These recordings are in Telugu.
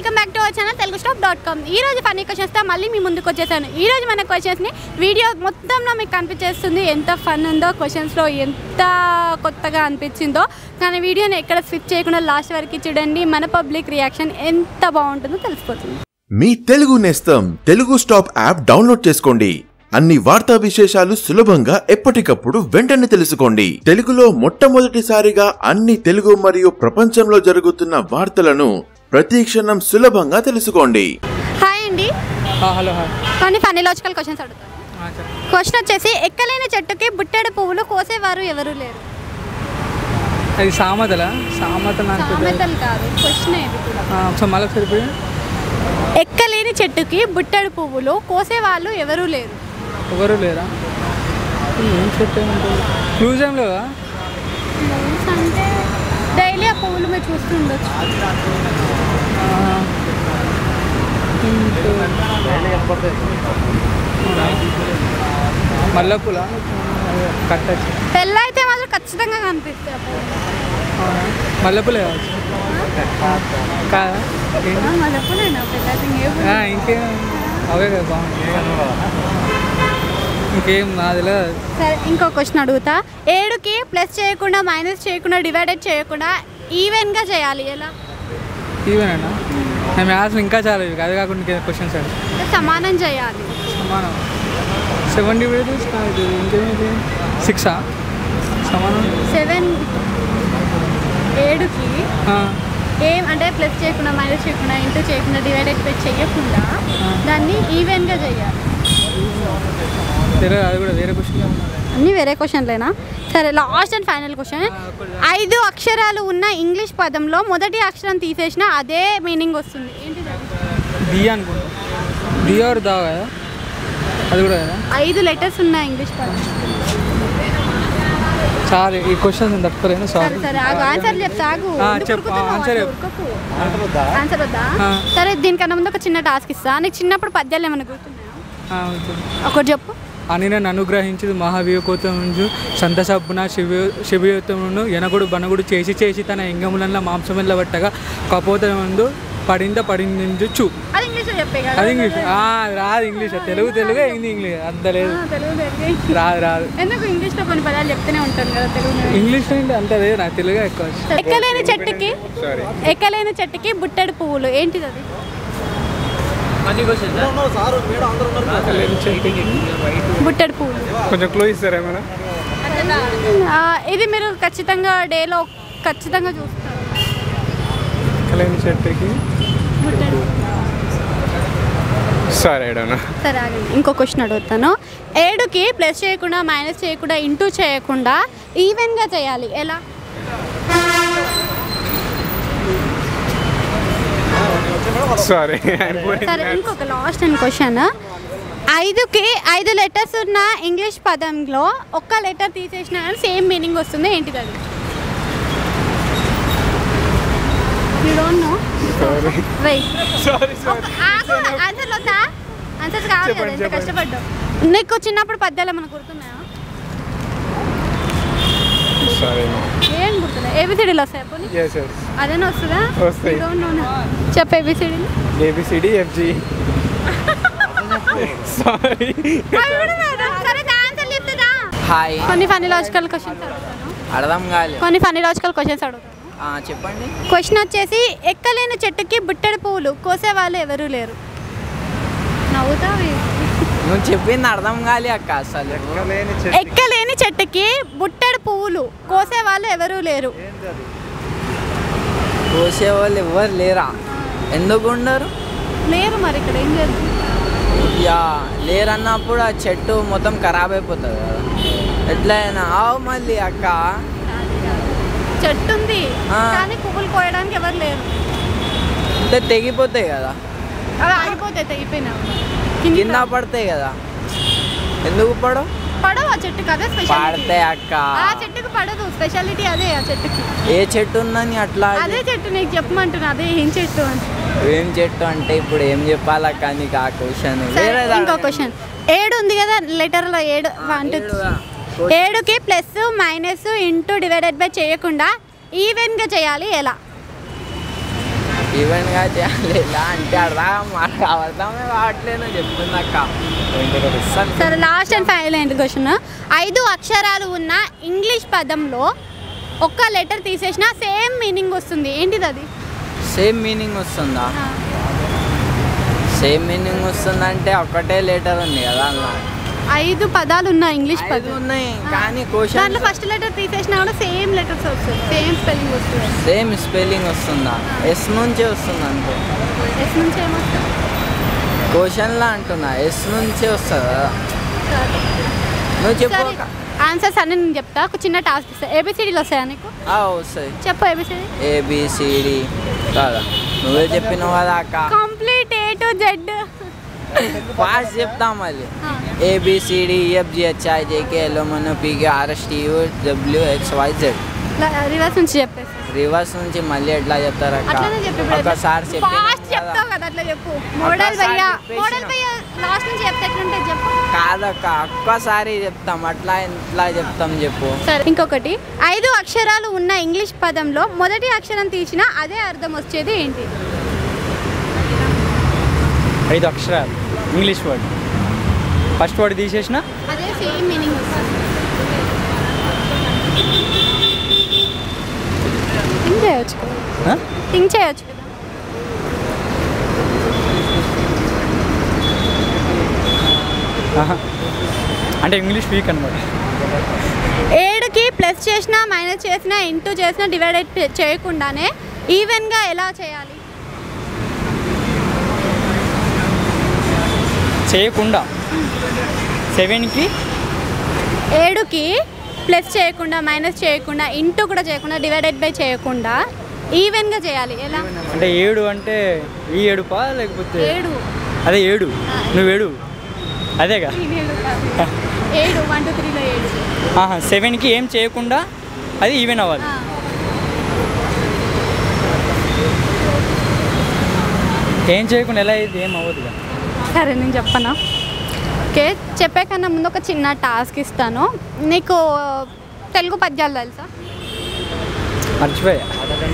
Welcome back to our channel Telugu stop dot com ఈ రోజు ఫన్నీ క్వశ్చన్స్తో మళ్ళీ మీ ముందుకు వచ్చేసాను ఈ రోజు మన క్వశ్చన్స్ని వీడియో మొత్తంలో మీకు కనిపించేస్తుంది ఎంత ఫన్ ఉందో క్వశ్చన్స్లో ఎంత కొత్తగా అనిపించిందో కానీ వీడియోని ఎక్కడ స్విచ్ చేయకుండా లాస్ట్ వరకు చూడండి మన పబ్లిక్ రియాక్షన్ ఎంత బాగుంటుందో తెలిసిపోతుంది మీ Telugu Nestham Telugu stop app download చేసుకోండి అన్ని వార్తా విశేషాలు సులభంగా ఎప్పటికప్పుడు వెంటనే తెలుసుకోండి తెలుగులో మొట్టమొదటిసారిగా అన్ని తెలుగు మరియు ప్రపంచంలో జరుగుతున్న వార్తలను ప్రతి క్షణం సులభంగా తెలుసుకోండి హాయ్ అండి హలో హాయ్ కొన్ని ఫన్నీ లాజికల్ క్వశ్చన్స్ అడుగుతాను క్వశ్చన్ వచ్చేసి ఎక్కలేని చెట్టుకి బుట్టెడు పువ్వులు కోసేవారు ఎవరు లేరు అది సామెతలా సామెత నాకు తెలియదు. సామెతలు కాదు క్వశ్చన్ ఇది కూడా ఆ, ఒకసారి మళ్ళీ ఒకసారి పోయి ఎక్కలేని చెట్టుకి బుట్టెడు పువ్వులు కోసేవాళ్ళు ఎవరూ లేరు ఎవరు లేరా ఏం చెట్టు క్లూజ్ ఏం లేవా Leaves అంటే డైలీ ఆ పువ్వులు మీరు చూస్తుండొచ్చు ఆ, ఇంకా మల్లెపూల కట్టచ్చు పెళ్ళైతే మాత్రం ఖచ్చితంగా కనిపిస్తాయి ఆ పువ్వులు. మల్లెపూలే కావచ్చు కాదా ఏంటి? ఆ, మల్లెపూలేనా పెళ్ళైతే ఇంకే పువ్వు? ఆ, ఇంకేం అవే కదా బాగుంది ఇంకేం నాది తెలియదు సరే ఇంకో క్వశ్చన్ అడుగుతా ఏడుకి ప్లస్ చేయకుండా మైనస్ చేయకుండా డివైడెడ్ చేయకుండా ఈవెన్గా చేయాలి ఎలా ఈవెనా నేను మ్యాథ్స్ ఇంకా చాలా ఇవి అది కాకుండా ఇంకేం క్వశ్చన్స్ అండి అంటే సమానం చేయాలి సమానం సెవెన్ డివైడెడ్ ఇది ఇంకేమిటి సిక్సా సమానం సెవెన్ ఏడుకి ఆ, ఏం అంటే ప్లస్ చేయకుండా మైనస్ చేయకుండా ఇంటూ చేయకుండా డివైడెడ్ బై చేయకుండా దాన్ని ఈవెన్గా చేయాలి తెలియదు అది కూడా వేరే క్వశ్చన్ అన్నీ వేరే క్వశ్చన్లేనా సరే లాస్ట్ అండ్ ఫైనల్ క్వశ్చన్ ఐదు అక్షరాలు ఉన్న ఇంగ్లీష్ పదంలో మొదటి అక్షరం తీసేసిన అదే మీనింగ్ వస్తుంది ఏంటిది అది? డి అనుకుంటా డి ఆర్ దా కదా అది కూడా కదా ఐదు లెటర్స్ ఉన్న ఇంగ్లీష్ పదం సారీ ఈ క్వశ్చన్స్ నేను తట్టుకోలేను సరే సారీ సరే ఆగు ఆన్సర్ చెప్తా ఆగు ఆ, ఎందుకు చెప్పు, ఉరుకుతున్నావు? ఆన్సర్ అట్లా చెప్పు. ఉరకకు. ఆన్సర్ వద్దా ఆ. సరే దీనికన్నా ముందు ఒక చిన్న టాస్క్ ఇస్తా నీకు చిన్నప్పుడు పద్యాలు ఏమైనా గుర్తున్నాయా ఒకటి చెప్పు అని నన్ను అనుగ్రహించి మహావియోకోతముంజు సంతసబ్బున శివ శివయోతమును ఎనగుడు బనగుడు చేసి చేసి తన ఎంగములన్న మాంసమెల్ల పట్టగా కపోత ముందు పడింద పడింది చూ అది ఇంగ్లీష్లో చెప్పే కదా అది ఇంగ్లీష్ ఆ, రాదు ఇంగ్లీష్ తెలుగు తెలుగే హిందీ ఇంగ్లీష్ అంత లేదు ఆ, తెలుగు తెలుగు రాదు రాదు ఎందుకు ఇంగ్లీష్లో కొన్ని పదాలు చెప్తూనే ఉంటాను కదా తెలుగు ఇంగ్లీష్ ఏంటి అంత లేదు నాకు తెలుగే ఎక్కువ వచ్చు. ఎక్కలేని చెట్టుకి ఎక్కలేని చెట్టుకి బుట్టెడు పువ్వులు ఏంటిది అది బుట్టెడు పువ్వులు కొంచెం క్లో ఇస్తారా ఏమైనా ఆ, ఇది మీరు ఖచ్చితంగా డేలో ఖచ్చితంగా చూస్తారు కళ్యాణ్ చెట్టుకి బుట్టెడు సరే ఐడోనా సరే ఆగండి ఇంకో క్వశ్చన్ అడుగుతాను ఏడుకి ప్లస్ చేయకుండా మైనస్ చేయకుండా ఇంటూ చేయకుండా ఈవెన్గా చేయాలి ఎలా సారీ సరే ఇంకొక లాస్ట్ అండ్ క్వశ్చన్ ఐదుకి ఐదు లెటర్స్ ఉన్న ఇంగ్లీష్ పదంలో ఒక్క లెటర్ తీసేసిన సేమ్ మీనింగ్ వస్తుంది ఏంటిది అది you don't know wait sorry answer వద్దా ఆన్సర్స్ కావాలి కదా ఎంత కష్టపడ్డావు నీకు చిన్నప్పుడు పద్యాలు ఏమైనా గుర్తున్నాయా సారీ ఏం గుర్తున్నాయి ఏబిసిడీలు వస్తాయి పోనీ ఎస్ ఎస్ అదేనా వస్తుందా వస్తాయి. You don't know నా? చెప్పు ఏబిసిడీలు ఏబిసిడి ఎఫ్జి సారీ సరే ఆన్సర్ చెప్తుందా హాయ్ కొన్ని ఫన్నీ లాజికల్ క్వశ్చన్స్ అడుగుతాను అర్థం కాలే కొన్ని ఫన్నీ లాజికల్ క్వశ్చన్స్ అడుగుతాను ఆ, చెప్పండి క్వశ్చన్ వచ్చేసి ఎక్కలేని చెట్టుకి బుట్టెడు పువ్వులు కోసే వాళ్ళు ఎవరూ లేరు నవ్వుతావు నువ్వు చెప్పింది అర్థం కాలే అక్క అసలు ఎక్కలేని చెట్టుకి బుట్టెడు పువ్వులు కోసే వాళ్ళు ఎవరూ లేరు కోసే వాళ్ళు ఎవరు లేరా ఎందుకు ఉండరు లేరు మరి ఇక్కడ ఏం చేద్దాం యా లేరన్నప్పుడు ఆ చెట్టు మొత్తం ఖరాబ్ అయిపోతుంది కదా ఎట్లయినా ఆవు మళ్ళీ అక్క చెట్టు ఉంది ఆ. కానీ పువ్వులు కోయడానికి ఎవరు లేరు అంటే తెగిపోతాయి కదా అవి ఆగిపోతాయి తెగిపోయినా కింద పడతాయి కదా ఎందుకు పడవు పడవు ఆ చెట్టుకి అదే స్పెషాలిటీ పడతాయి అక్క ఆ చెట్టుకి పడదు స్పెషాలిటీ అదే ఆ చెట్టుకి ఏ చెట్టు ఉందని అట్లా అదే చెట్టు నీకు చెప్పమంటున్నా అదే ఏం చెట్టు అని ఏం చెట్టు అంటే ఇప్పుడు ఏం చెప్పాలక్క నీకు ఆ క్వశ్చన్ సరే ఇంకో క్వశ్చన్ ఏడు ఉంది కదా లెటర్లో ఏడు వన్ టూ ఏడుకి plus minus into divided by చేయకుండా ఈవెన్గా చేయాలి ఎలా ఈవెంట్గా చేయాలి ఎలా అంటే అర్థం మాకు అర్థమే కావట్లేదు చెప్తుంది అక్క అస్సలు సరే లాస్ట్ అండ్ ఫైనల్ ఏంటి క్వశ్చన్ ఐదు అక్షరాలు ఉన్న ఇంగ్లీష్ పదంలో ఒక్క లెటర్ తీసేసినా సేమ్ మీనింగ్ వస్తుంది ఏంటిది అది సేమ్ మీనింగ్ వస్తుందా సేమ్ మీనింగ్ వస్తుందంటే ఒకటే లెటర్ ఉంది కదా అలా ఐదు పదాలు ఉన్న ఇంగ్లీష్ ఐదు పదం ఉన్నాయి ఆ. కానీ దాంట్లో క్వశ్చన్ ఫస్ట్ లెటర్ తీసేసినా కూడా సేమ్ లెటర్స్ వస్తుంది సేమ్ స్పెల్లింగ్ వస్తుంది సేమ్ స్పెల్లింగ్ వస్తుందా ఎస్ నుంచే వస్తుంది అంతే ఎస్ నుంచి ఏమొస్తుంది క్వశ్చన్లా అంటున్నా ఎస్ నుంచే వస్తుంది కదా నువ్వు చెప్పు సరే అక్క. ఆన్సర్స్ అన్ని నేను చెప్తా ఒక చిన్న టాస్క్ ఇస్తా ఏబిసిడీలు వస్తాయా నీకు ఆ, వస్తుంది చెప్పు ఏబిసిడి ఏబిసిడి కాదా నువ్వే చెప్పినావు కదా అక్క complete A to Z fast చెప్తా మళ్ళీ A B C D E F G H I J K L M N P K R S T U W X Y Z reverse నుంచి చెప్పేసి రివర్స్ నుంచి మళ్ళీ ఎట్లా చెప్తారు అక్క అట్లనే చెప్పు ఒకసారి ఫాస్ట్ చెప్తావు కదా అట్లా చెప్పు మోడల్ ఒక్కసారి భయ్యా చెప్పేసిన. మోడల్ భయ్యా లాస్ట్ నుంచి చెప్తే ఎట్లుంటే చెప్పు కాదక్క ఒక్కసారి చెప్తాం అట్లా ఇట్లా చెప్తాం చెప్పు సరే ఇంకొకటి ఐదు అక్షరాలు ఉన్న ఇంగ్లీష్ పదంలో మొదటి అక్షరం తీసినా అదే అర్థం వచ్చేది ఏంటి ఐదు అక్షరాలు ఇంగ్లీష్ వర్డ్ ఫస్ట్ వర్డ్ తీసేసిన అదే సేమ్ మీనింగ్ వస్తుంది థింక్ చేయొచ్చు కదా థింక్ చేయొచ్చు కదా అంటే ఇంగ్లీష్ వీక్ అనమాట ఏడుకి ప్లస్ చేసినా మైనస్ చేసినా ఇంటూ చేసినా డివైడెడ్ చేయకుండానే ఈవెన్గా ఎలా చేయాలి చేయకుండా సెవెన్కి ఏడుకి ప్లస్ చేయకుండా మైనస్ చేయకుండా ఇంటూ కూడా చేయకుండా డివైడెడ్ బై చేయకుండా ఈవెన్గా చేయాలి ఎలా అంటే ఏడు అంటే ఈ ఏడుపా లేకపోతే ఏడు అదే ఏడు నువ్వు ఏడు అదేగా ఏడు కాదు. ఏడు వన్ టూ త్రీలో ఏడు ఆహా సెవెన్కి ఏం చేయకుండా అది ఈవెన్ అవ్వాలి ఆ. ఏం చేయకుండా ఎలా అయింది ఏం అవ్వదు సరే నేను చెప్పనా ఓకే చెప్పే కన్నా ముందు ఒక చిన్న టాస్క్ ఇస్తాను నీకు తెలుగు పద్యాలు తెలుసా మర్చిపోయా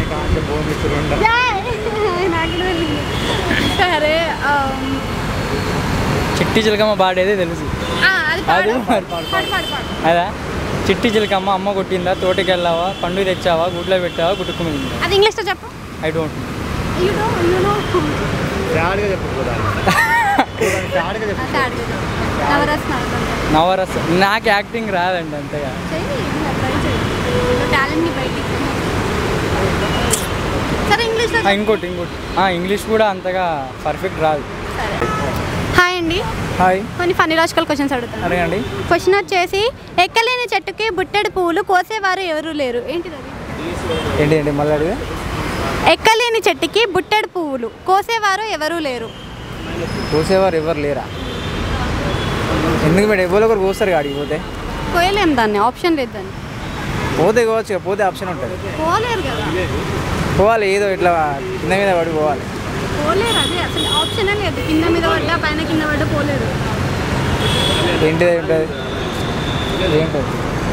నాకు తెలియదు. సరే ఆమ్, చిట్టి చిలకమ్మ పాడేదే తెలుసు ఆ, అది పాడు. అది పాడు, పాడు, పాడు, పాడు. అదా చిట్టి చిలకమ్మ అమ్మ కొట్టిందా తోటకి వెళ్ళావా పండు తెచ్చావా గుడ్లో పెట్టావా గుట్టుకుని అది ఇంగ్లీష్లో చెప్పు I don't You know, you know. సాడ్గా చెప్పు ఆ, sad గా. నవరత్న నవరస నాకు యాక్టింగ్ రాదండి అంతగా చెయ్యి ట్రై చెయ్యి టాలెంట్ని బయటికి సరే ఇంగ్లీష్లో ఆ, ఇంకోటి ఇంకోటి ఆ, ఇంగ్లీష్ కూడా అంతగా పర్ఫెక్ట్ రాదు సరే హాయ్ అండి హాయ్ కొన్ని ఫన్నీ లాజికల్ క్వశ్చన్స్ అడుగుతాను అడగండి క్వశ్చన్ వచ్చేసి ఎక్కలేని చెట్టుకి బుట్టెడు పువ్వులు కోసేవారు ఎవరు లేరు ఏంటిది అది ఏంటి ఏంటి మళ్ళీ అడిగి ఎక్కలేని చెట్టుకి బుట్టెడు పువ్వులు కోసేవారు ఎవరు లేరు కోసేవారు ఎవరు లేరా ఎందుకు మేడం ఎవరు ఒకరు కోస్తారు గాడికి పోతే కోయలేం దాన్ని ఆప్షన్ లేదు దాన్ని పోతే కోవచ్చు ఇక పోతే ఆప్షన్ ఉంటుంది పోలేరు కదా పోవాలి ఏదో ఇట్లా కింద మీద పడి పోవాలి పోలేరు అదే అసలు ఆప్షనే లేదు కింద మీద పడ్డా పైన కింద పడ్డా పోలేరు ఏంటిది ఉంటుంది ఏంటది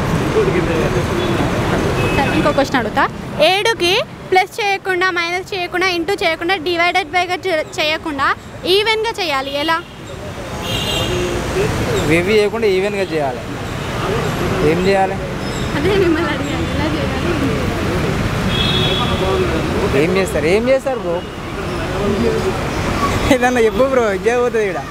సరే ఇంకో క్వశ్చన్ అడుగుతా ఏడుకి ప్లస్ చేయకుండా మైనస్ చేయకుండా ఇంటూ చేయకుండా డివైడెడ్ బైగా చేయకుండా ఈవెన్గా చేయాలి ఎలా ఇవి చేయకుండా ఈవెన్గా చేయాలి ఏం చేయాలి అదే మిమ్మల్ని అడిగాను ఎలా చేయాలి ఏం చేస్తారు ఏం చేస్తారు బ్రో ఏదన్నా చెప్పు బ్రో ఇదే పోతుంది ఇక్కడ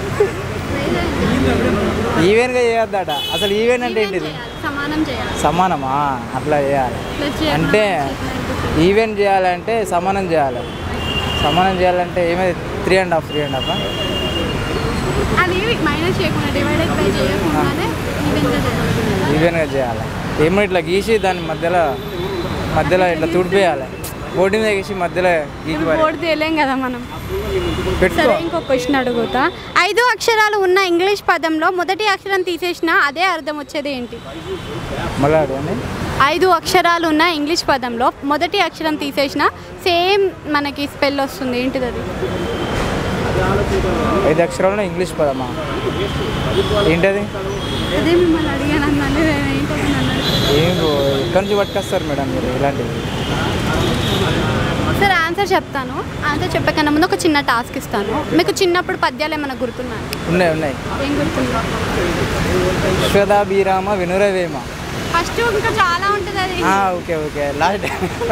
ఈవెన్గా చేయొద్దట అసలు ఈవెన్ అంటే Even ఏంటిది చేయాలి, సమానం చేయాలి సమానమా అట్లా చేయాలి ప్లస్ చేయకుండా అంటే minus చేయకుండా ఈవెన్ చేయాలంటే సమానం చేయాలి సమానం చేయాలంటే ఏమైంది three and half three and half అది మైనస్ చేయకుండా డివైడెడ్ బై చేయకుండానే ఈవెన్గా చేయాలి ఈవెన్గా చేయాలి ఏమో ఇట్లా గీసి దాని మధ్యలో మధ్యలో ఇట్లా తుడిపేయాలి బోర్డు మీద గీసి మధ్యలో గీకి ఇప్పుడు పారే- బోర్డు తీయలేం కదా మనం పెట్టుకో సరే ఇంకో క్వశ్చన్ అడుగుతా ఐదు అక్షరాలు ఉన్న ఇంగ్లీష్ పదంలో మొదటి అక్షరం తీసేసినా అదే అర్థం వచ్చేది ఏంటి మళ్ళీ అడగండి ఐదు అక్షరాలు ఉన్న ఇంగ్లీష్ పదంలో మొదటి అక్షరం తీసేసిన సేమ్ మనకి స్పెల్ వస్తుంది ఏంటిది అది ఐదు అక్షరాలు ఇంగ్లీష్ పదమా ఏంటది అదే మిమ్మల్ని అడిగాను అన్నాను ఏంటో నన్ను అడిగాను. ఏం బ్రో ఎక్కడి నుంచి పట్టుకొస్తారు మేడం మీరు ఇలాంటివి సరే ఆన్సర్ చెప్తాను ఆన్సర్ చెప్పే కన్నా ముందు ఒక చిన్న టాస్క్ ఇస్తాను మీకు చిన్నప్పుడు పద్యాలు ఏమైనా గుర్తున్నాయి ఉన్నాయి ఉన్నాయి ఏం గుర్తుందో విశ్వదాభిరామ వినురవేమ ఫస్ట్ ఇంకా చాలా ఉంటుంది అది ఆ, ఓకే ఓకే లాస్ట్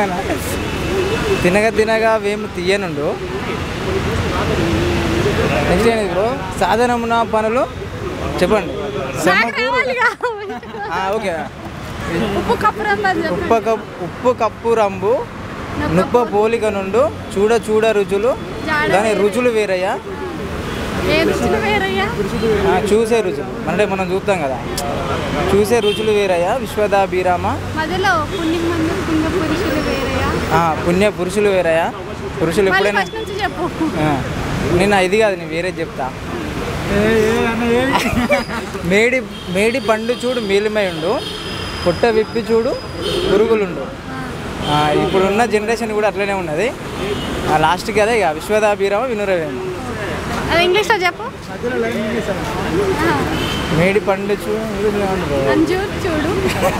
తినగా తినగా వేము తీయనుండు నెక్స్ట్ ఏంటి బ్రో సాధనమున పనులు చెప్పండి నాకు సమకూరు రావాలిగా. ఆ, ఓకే ఉప్పు కప్పురం అని చెప్పండి. ఉప్పు కప్పు ఉప్పు కప్పు రంబు నుప్ప పోలిక నుండు చూడ చూడ రుచులు దాని రుచులు వేరయ్యా ఏ రుచులు వేరయ్యా ఆ, చూసే రుచులు అంటే మనం చూస్తాం కదా చూసే రుచులు వేరయ్యా విశ్వదాభిరామ మధ్యలో పుణ్యం మంది పుణ్య పురుషులు వేరయ్యా ఆ, పుణ్య పురుషులు వేరయ్యా పురుషులు మళ్ళీ ఎప్పుడైనా ఫస్ట్ నుంచి చెప్పు ఆ, నిన్న ఇది కాదు నేను వేరే చెప్తా మేడి మేడి పండు చూడు మేలిమై ఉండు పుట్ట విప్పి చూడు పురుగులుండు ఆ, ఇప్పుడున్న జనరేషన్ కూడా అట్లనే ఉన్నది ఆ, లాస్ట్కి అదే ఇక విశ్వదాభిరామ వినురవేమ అది ఇంగ్లీష్లో చెప్పు ఆ, మేడి పండు చూడు అంజు చూడు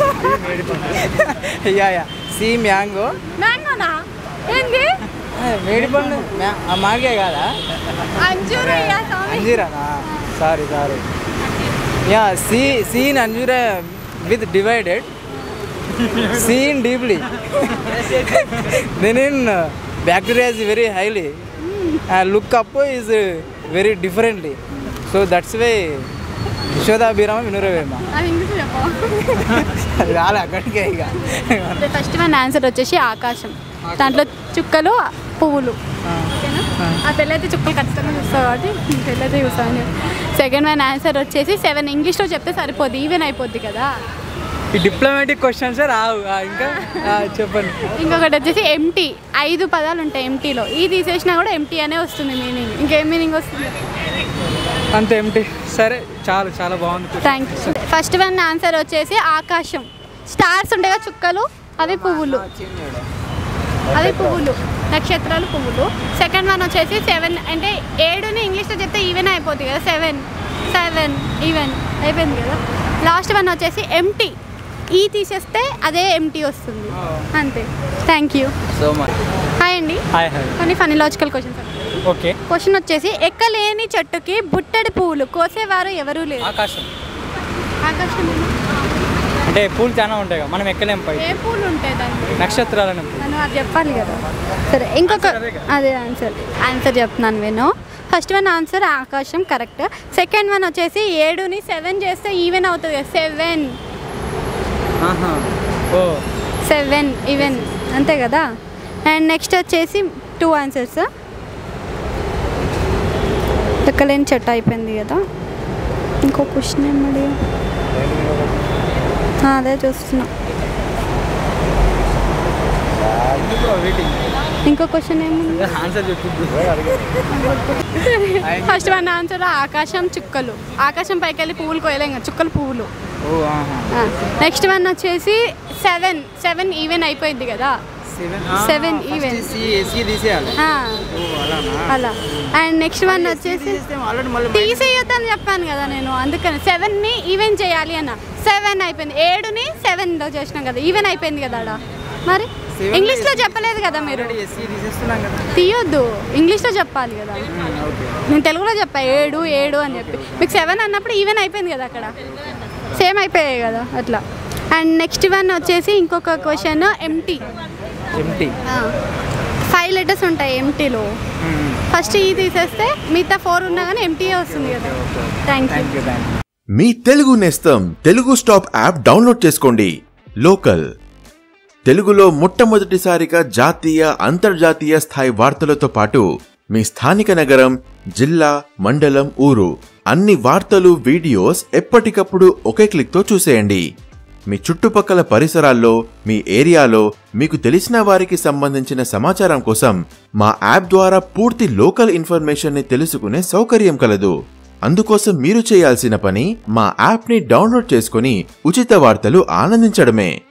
యా యా సి మ్యాంగో మ్యాంగోనా ఏంది మేడి పండు మ్యా- ఆ, మాగే కాదా అంజూరయ్యా స్వామి అంజీరానా sorry sorry yeah see seen అంజూరా with divided seen deeply then in bacteria is very highly look up is very differently so that's way యశోదాభిరామ వినురవేమ అది ఇంగ్లీష్ చెప్పు అది రాలే అక్కడికే ఇక ఫస్ట్ వన్ ఆన్సర్ వచ్చేసి ఆకాశం దాంట్లో చుక్కలు పువ్వులు ఓకేనా ఆ పెళ్ళైతే చుక్కలు ఖచ్చితంగా చూస్తావు కాబట్టి పెళ్ళైతే చూస్తాను సెకండ్ వన్ ఆన్సర్ వచ్చేసి సెవెన్ ఇంగ్లీష్లో చెప్తే సరిపోద్ది ఈవెన్ అయిపోద్ది కదా ఈ డిప్లొమాటిక్ క్వశ్చన్స్ రావు ఆ, ఇంకా ఆ, చెప్పండి ఇంకొకటి వచ్చేసి ఎంటీ ఐదు పదాలు ఉంటాయి ఎంటీలో ఈ తీసేసినా కూడా ఎంటీ అనే వస్తుంది మీనింగ్ ఇంకేం మీనింగ్ వస్తుంది అంత ఏమిటి సరే చాలు చాలా బాగుంది thank you first one answer వచ్చేసి ఆకాశం స్టార్స్ ఉంటాయి కదా చుక్కలు అవి పువ్వులు అవి పువ్వులు నక్షత్రాలు పువ్వులు సెకండ్ వన్ వచ్చేసి సెవెన్ అంటే ఏడుని ఇంగ్లీష్లో చెప్తే ఈవెన్ అయిపోతుంది కదా సెవెన్ సెవెన్ ఈవెన్ అయిపోయింది కదా లాస్ట్ వన్ వచ్చేసి ఎంటీ ఈ తీసేస్తే అదే ఎంటీ వస్తుంది అంతే thank you so much hi అండి హాయ్ హాయ్ కొన్ని funny logical questions okay question వచ్చేసి ఎక్కలేని చెట్టుకి బుట్టడి పువ్వులు కోసేవారు ఎవరూ లేరు ఆకాశం ఆకాశం అంటే పూలు చాలా ఉంటాయి కదా మనం ఎక్కలేం పై ఏ పూలు ఉంటాయి దానికి నక్షత్రాలను మనం అది చెప్పాలి కదా సరే ఇంకొక అదే ఆన్సర్ ఆన్సర్ చెప్తున్నాను నేను ఫస్ట్ వన్ ఆన్సర్ ఆకాశం కరెక్ట్ సెకండ్ వన్ వచ్చేసి ఏడుని సెవెన్ చేస్తే ఈవెన్ అవుతుంది కదా సెవెన్ ఓ సెవెన్ ఈవెన్ అంతే కదా అండ్ నెక్స్ట్ వచ్చేసి టూ ఆన్సర్స్ ఎక్కలేని చెట్టు అయిపోయింది కదా ఇంకో క్వశ్చన్ ఏమడి అదే చూస్తున్నా ఇంకో క్వశ్చన్ ఏముంది ఆన్సర్ చెప్తుంది ఫస్ట్ వన్ ఆన్సర్ ఆకాశం చుక్కలు ఆకాశం పైకి వెళ్ళి పువ్వులు కోయలేం కదా చుక్కలు పువ్వులు ఓ ఆహా నెక్స్ట్ వన్ వచ్చేసి సెవెన్ సెవెన్ ఈవెన్ అయిపోయింది కదా Seven even. సి తీసేయాలి ఆ, ఓ అలానా అలా అండ్ నెక్స్ట్ వన్ వచ్చేసి ఆల్రెడీ మళ్ళీ తీసేయొద్దని చెప్పాను కదా నేను అందుకని సెవెన్ని ఈవెన్ చేయాలి అన్న సెవెన్ అయిపోయింది ఏడుని సెవెన్లో చేసినాం కదా ఈవెన్ అయిపోయింది కదా ఆడ మరి Seven ఇంగ్లీష్లో చెప్పలేదు కదా మీరు సి తీసేస్తున్నాం కదా తీయొద్దు ఇంగ్లీష్లో చెప్పాలి కదా ఓకే నేను తెలుగులో చెప్పా ఏడు ఏడు అని చెప్పి మీకు సెవెన్ అన్నప్పుడు ఈవెన్ అయిపోయింది కదా అక్కడ సేమ్ అయిపోయాయి కదా అట్లా అండ్ నెక్స్ట్ వన్ వచ్చేసి ఇంకొక question empty empty five letters ఉంటాయి ఎంటీలో ఫస్ట్ ఈ తీసేస్తే మిగతా ఫోర్ ఉన్నా కానీ ఎంటీ వస్తుంది కదా thank you thank you thank you మీ Telugu Nestham Telugu stop app download చేసుకోండి లోకల్ తెలుగులో మొట్టమొదటిసారిగా జాతీయ అంతర్జాతీయ స్థాయి వార్తలతో పాటు మీ స్థానిక నగరం జిల్లా మండలం ఊరు అన్ని వార్తలు వీడియోస్ ఎప్పటికప్పుడు ఒకే క్లిక్తో చూసేయండి మీ చుట్టుపక్కల పరిసరాల్లో మీ ఏరియాలో మీకు తెలిసిన వారికి సంబంధించిన సమాచారం కోసం మా యాప్ ద్వారా పూర్తి లోకల్ ఇన్ఫర్మేషన్ ని తెలుసుకునే సౌకర్యం కలదు అందుకోసం మీరు చేయాల్సిన పని మా యాప్ ని డౌన్లోడ్ చేసుకుని ఉచిత వార్తలు ఆనందించడమే